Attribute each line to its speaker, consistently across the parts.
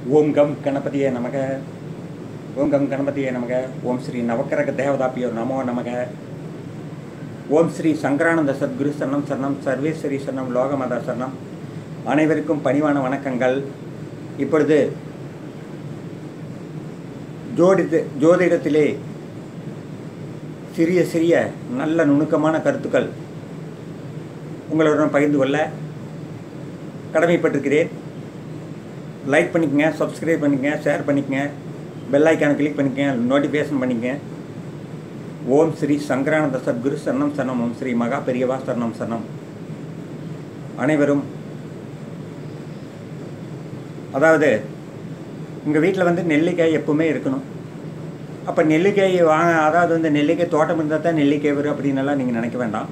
Speaker 1: ஓம் come கணபதியே நமக ஓம் come கணபதியே நமக ஓம் ஸ்ரீ நவக்கரக தேவதாப்பியோ நமோ நமக ஓம் ஸ்ரீ சங்கரானந்த சத்குரு சரணம் சரணம் சர்வேஸ்வரி சரணம் லோகமதா சரணம் அனைவருக்கும் பணிவான வணக்கங்கள் இப்பொழுது ஜோடித்து ஜோதிடத்திலே சிறிய சிறிய நல்ல நுணுக்கமான கருத்துக்கள் உங்களுடன் பகிர்ந்து கொள்ள கடமைப்பட்டிருக்கிறேன் லைக் பண்ணிக்கங்க சப்ஸ்கிரைப் பண்ணிக்கங்க ஷேர் பண்ணிக்கங்க பெல் ஐக்கானை கிளிக் பண்ணிக்கங்க நோட்டிஃபிகேஷன் பண்ணிக்கங்க ஓம் ஸ்ரீ சங்கரானந்த சத்குரு சரணம் சரணம் ஓம் ஸ்ரீ மகா பெரியவா சரணம் சரணம் அனைவரும் அதாவது உங்கள் வீட்டில் வந்து நெல்லிக்காய் எப்பவுமே இருக்கணும் அப்போ நெல்லிக்காய் வாங்க அதாவது வந்து நெல்லிக்காய் தோட்டம் இருந்தால் தான் நெல்லிக்காய் வரும் அப்படின்னெல்லாம் நீங்கள் நினைக்க வேண்டாம்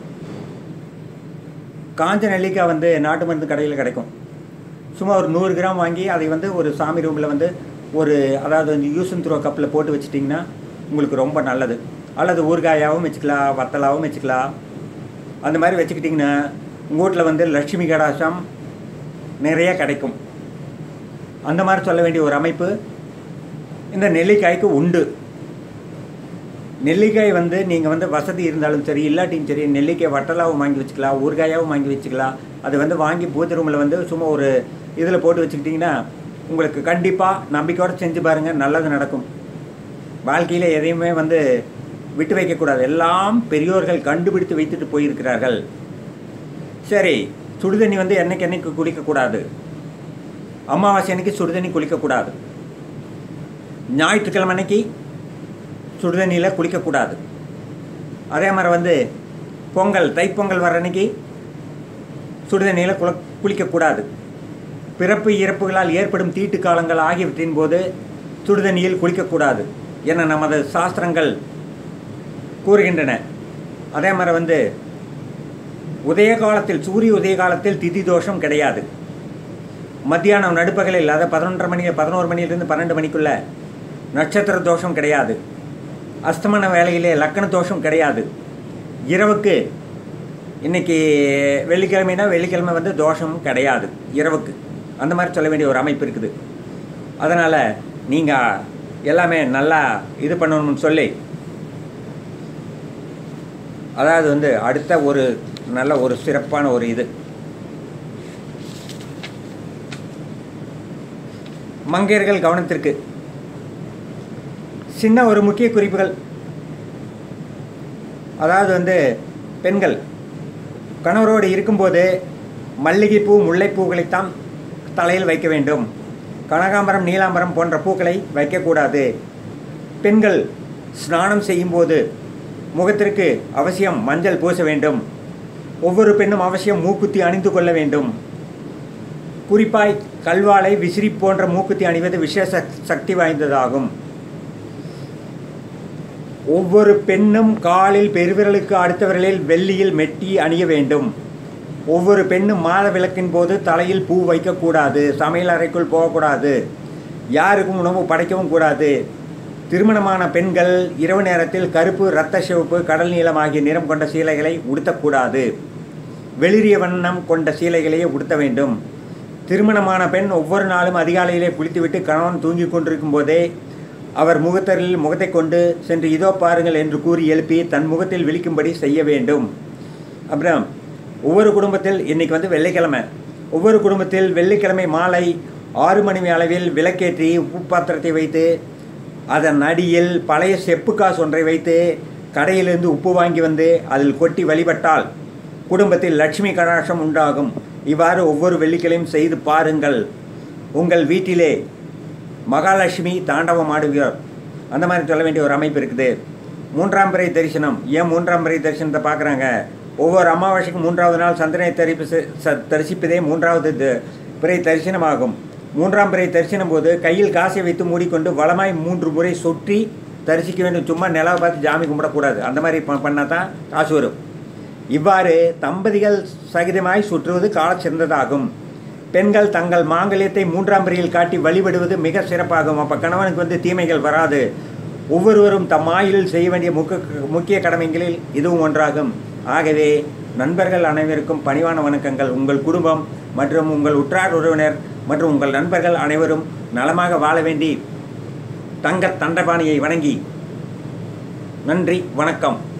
Speaker 1: காஞ்ச நெல்லிக்காய் வந்து நாட்டு மருந்து கடையில் கிடைக்கும் சும்மா ஒரு நூறு கிராம் வாங்கி அதை வந்து ஒரு சாமி ரூமில் வந்து ஒரு அதாவது வந்து யூஸ் அண்ட் த்ரோ கப்பில் போட்டு வச்சிட்டிங்கன்னா உங்களுக்கு ரொம்ப நல்லது அல்லது ஊறுகாயாகவும் வச்சுக்கலாம் வத்தலாகவும் வச்சுக்கலாம் அந்த மாதிரி வச்சுக்கிட்டிங்கன்னா உங்கள் வீட்டில் வந்து லட்சுமி கடாசம் நிறைய கிடைக்கும் அந்த மாதிரி சொல்ல வேண்டிய ஒரு அமைப்பு இந்த நெல்லிக்காய்க்கு உண்டு நெல்லிக்காய் வந்து நீங்கள் வந்து வசதி இருந்தாலும் சரி இல்லாட்டியும் சரி நெல்லிக்காய் வட்டலாவும் வாங்கி வச்சுக்கலாம் ஊறுகாயாவும் வாங்கி வச்சுக்கலாம் அது வந்து வாங்கி பூஜை ரூமில் வந்து சும்மா ஒரு இதில் போட்டு வச்சுக்கிட்டிங்கன்னா உங்களுக்கு கண்டிப்பாக நம்பிக்கையோடு செஞ்சு பாருங்கள் நல்லது நடக்கும் வாழ்க்கையில் எதையுமே வந்து விட்டு வைக்கக்கூடாது எல்லாம் பெரியோர்கள் கண்டுபிடித்து வைத்துட்டு போயிருக்கிறார்கள் சரி சுடுதண்ணி வந்து என்னைக்கு என்னைக்கு குளிக்கக்கூடாது அமாவாசை அன்னைக்கு சுடுதண்ணி குளிக்கக்கூடாது ஞாயிற்றுக்கிழமை அன்னைக்கு சுடுதண்ணியில் குளிக்கக்கூடாது அதே மாதிரி வந்து பொங்கல் தைப்பொங்கல் வர அன்னைக்கு சுடுதண்ணியில் குள குளிக்கக்கூடாது பிறப்பு இறப்புகளால் ஏற்படும் தீட்டு காலங்கள் ஆகியவற்றின் போது சுடுதண்ணியில் குளிக்கக்கூடாது என நமது சாஸ்திரங்கள் கூறுகின்றன அதே மாதிரி வந்து உதய காலத்தில் சூரிய உதய காலத்தில் திதி தோஷம் கிடையாது மத்தியானம் நடுப்பகலில் அதாவது பதினொன்றரை மணி பதினோரு மணியிலிருந்து பன்னெண்டு மணிக்குள்ள நட்சத்திர தோஷம் கிடையாது அஸ்தமன வேலையிலே லக்கண தோஷம் கிடையாது இரவுக்கு இன்னைக்கு வெள்ளிக்கிழமைனா வெள்ளிக்கிழமை வந்து தோஷம் கிடையாது இரவுக்கு அந்த மாதிரி சொல்ல வேண்டிய ஒரு அமைப்பு இருக்குது அதனால் நீங்கள் எல்லாமே நல்லா இது பண்ணணும்னு சொல்லி அதாவது வந்து அடுத்த ஒரு நல்ல ஒரு சிறப்பான ஒரு இது மங்கையர்கள் கவனத்திற்கு சின்ன ஒரு முக்கிய குறிப்புகள் அதாவது வந்து பெண்கள் கணவரோடு இருக்கும்போது மல்லிகைப்பூ முல்லைப்பூக்களைத்தான் தலையில் வைக்க வேண்டும் கனகாம்பரம் நீலாம்பரம் போன்ற பூக்களை வைக்கக்கூடாது பெண்கள் ஸ்நானம் செய்யும்போது முகத்திற்கு அவசியம் மஞ்சள் பூச வேண்டும் ஒவ்வொரு பெண்ணும் அவசியம் மூக்குத்தி அணிந்து கொள்ள வேண்டும் குறிப்பாய் கல்வாழை விசிறி போன்ற மூக்குத்தி அணிவது விசேஷ சக்தி வாய்ந்ததாகும் ஒவ்வொரு பெண்ணும் காலில் பெருவிரலுக்கு அடுத்த விரலில் வெள்ளியில் மெட்டி அணிய வேண்டும் ஒவ்வொரு பெண்ணும் மாத விளக்கின் போது தலையில் பூ வைக்கக்கூடாது சமையல் அறைக்குள் போகக்கூடாது யாருக்கும் உணவு படைக்கவும் கூடாது திருமணமான பெண்கள் இரவு நேரத்தில் கருப்பு இரத்த சிவப்பு கடல் நீளம் ஆகிய நிறம் கொண்ட சீலைகளை உடுத்தக்கூடாது வெளிரிய வண்ணம் கொண்ட சீலைகளையே உடுத்த வேண்டும் திருமணமான பெண் ஒவ்வொரு நாளும் அதிகாலையிலே குளித்துவிட்டு கணவன் தூங்கிக் கொண்டிருக்கும் போதே அவர் முகத்தரில் முகத்தை கொண்டு சென்று இதோ பாருங்கள் என்று கூறி எழுப்பி தன் முகத்தில் விழிக்கும்படி செய்ய வேண்டும் அப்புறம் ஒவ்வொரு குடும்பத்தில் இன்றைக்கி வந்து வெள்ளிக்கிழமை ஒவ்வொரு குடும்பத்தில் வெள்ளிக்கிழமை மாலை ஆறு மணி அளவில் விளக்கேற்றி உப்பு பாத்திரத்தை வைத்து அதன் அடியில் பழைய செப்பு காசு ஒன்றை வைத்து கடையிலிருந்து உப்பு வாங்கி வந்து அதில் கொட்டி வழிபட்டால் குடும்பத்தில் லட்சுமி கடாட்சம் உண்டாகும் இவ்வாறு ஒவ்வொரு வெள்ளிக்கிழையும் செய்து பாருங்கள் உங்கள் வீட்டிலே மகாலட்சுமி தாண்டவம் ஆடுகிறார் அந்த மாதிரி சொல்ல வேண்டிய ஒரு அமைப்பு இருக்குது மூன்றாம் பிறை தரிசனம் ஏன் மூன்றாம் பிறை தரிசனத்தை பார்க்குறாங்க ஒவ்வொரு அமாவாசைக்கும் மூன்றாவது நாள் சந்திரனை தரிப்பு தரிசிப்பதே மூன்றாவது பிறை தரிசனமாகும் மூன்றாம் பிறை தரிசனம் போது கையில் காசை வைத்து மூடிக்கொண்டு வளமாய் மூன்று முறை சுற்றி தரிசிக்க வேண்டும் சும்மா நிலவை பார்த்து ஜாமி கும்பிடக்கூடாது அந்த மாதிரி பண்ணால் தான் காசு வரும் இவ்வாறு தம்பதிகள் சகிதமாய் சுற்றுவது கால சிறந்ததாகும் பெண்கள் தங்கள் மாங்கல்யத்தை மூன்றாம் பிறையில் காட்டி வழிபடுவது மிக சிறப்பாகும் அப்போ கணவனுக்கு வந்து தீமைகள் வராது ஒவ்வொருவரும் தம் ஆயுளில் செய்ய வேண்டிய முக்க முக்கிய கடமைகளில் இதுவும் ஒன்றாகும் ஆகவே நண்பர்கள் அனைவருக்கும் பணிவான வணக்கங்கள் உங்கள் குடும்பம் மற்றும் உங்கள் உற்றார் உறவினர் மற்றும் உங்கள் நண்பர்கள் அனைவரும் நலமாக வாழ வேண்டி தங்க தண்டபாணியை வணங்கி நன்றி வணக்கம்